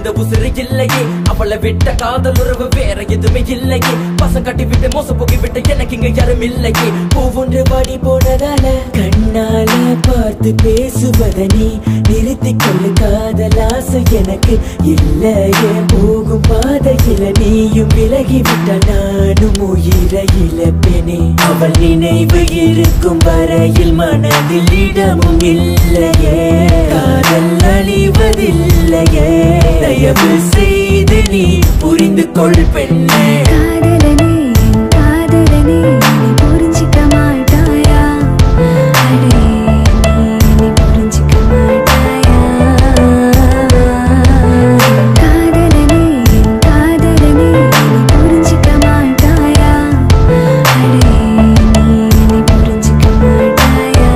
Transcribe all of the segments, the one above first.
இந்த உசிறு இல்லையே அவளை விட்ட காதல் உறவு வேற எதுவுமே இல்லையே பசங்க கட்டி விட்டு மோச போகி விட்டு எனக்கு இங்க யாரும் இல்லையே பூவொன்று வாடி போனதால கண்ணால பார்த்து பேசுவதனி நிறுத்தி கொள்ளு காதல் ஆசை எனக்கு இல்லையே போகும் பாதையில நீயும் விலகி விட்ட நானும் உயிர இழப்பேனே அவள் நினைவு இருக்கும் வரையில் மனதில் இடமும் இல்லையே காதல் அழிவதில்லையே தயவு செய்து நீ புரிந்து கொள் பெண்ணே காதலனே என் காதலனே நீ புரிஞ்சிக்க மாட்டாயா அடே நீ புரிஞ்சிக்க மாட்டாயா காதலனே என் காதலனே நீ புரிஞ்சிக்க மாட்டாயா அடே நீ புரிஞ்சிக்க மாட்டாயா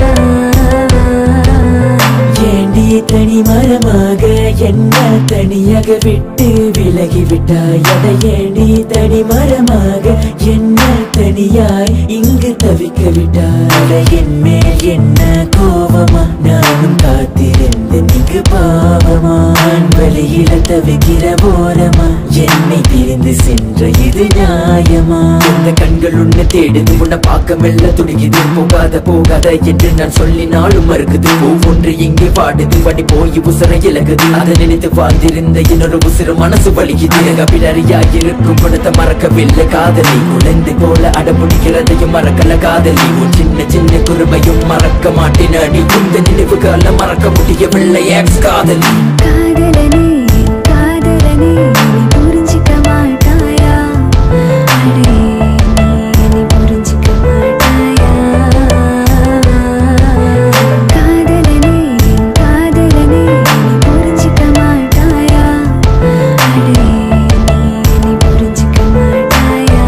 ஏண்டி தனி மரமாக என்ன தனியாக விட்டு விலகி விட்டாய் அதை ஏண்டி தனி மரமாக என்ன தனியாய் இங்கு தவிக்க விட்டாய் அதை என் மேல் என்ன கோபமா நானும் காத்திருந்து நீக்கு பாவமா நான் வழியில தவிக்கிற போரமா என்னை பிரிந்து சென்ற இது நியாயமா இந்த கண்கள் உன்னை தேடுது உன்னை பார்க்க மெல்ல துடிக்குது போகாத போகாத என்று நான் சொல்லினாலும் மறுக்குது ஒவ்வொன்று இங்கே பாடுது வடி போய் உசுர இலகுது அதை நினைத்து வாழ்ந்திருந்த இன்னொரு உசுறு மனசு வலிக்குது கபிலரியா இருக்கும் படத்தை மறக்கவில்லை காதலி குழந்தை போல அடமுடிக்கிறதையும் மறக்கல காதலி உன் சின்ன சின்ன குருமையும் மறக்க மாட்டேன் அடி இந்த நினைவுகளை மறக்க முடியவில்லை எக்ஸ் காதலி காதலனே என் காதலனே நீ புரிஞ்சிக்க மாட்டாயா அடே நீ புரிஞ்சிக்க மாட்டாயா காதலனே என் காதலனே நீ புரிஞ்சிக்க மாட்டாயா அடே நீ புரிஞ்சிக்க மாட்டாயா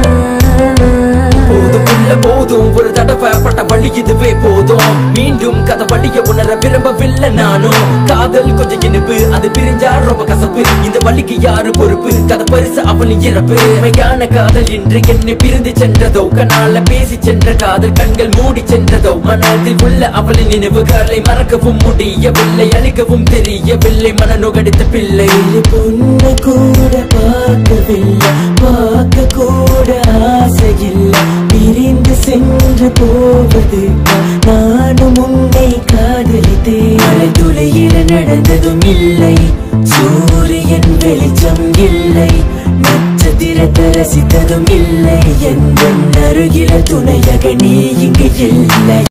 போதும் இல்ல போதும் ஒரு தடவை பட்ட வழி இதுவே போதும் மீண்டும் கதை வழிய உணர விரும்பவில்லை நானும் காதல் கொஞ்சம் இனிப்பு அது பிரிஞ்சா ரொம்ப கசப்பு இந்த வழிக்கு யாரு பொறுப்பு கதை பரிசு அவளின் இறப்பு மெய்யான காதல் இன்று என்னை பிரிந்து சென்றதோ கனால பேசி சென்ற காதல் கண்கள் மூடி சென்றதோ மனதில் உள்ள அவளின் நினைவுகளை மறக்கவும் முடியவில்லை அழிக்கவும் தெரியவில்லை மன நுகடித்த பிள்ளை பொண்ணு கூட பார்க்கவில்லை பார்க்க கூட ஆசையில்லை பிரிந்து சென்று போவது நானும் உன்னை காதலித்தேன் மழை துளையில நடந்ததும் இல்லை சூரியன் வெளிச்சம் இல்லை நட்சத்திரத்தை ரசித்ததும் இல்லை எந்த அருகில துணையாக நீ இங்கு இல்லை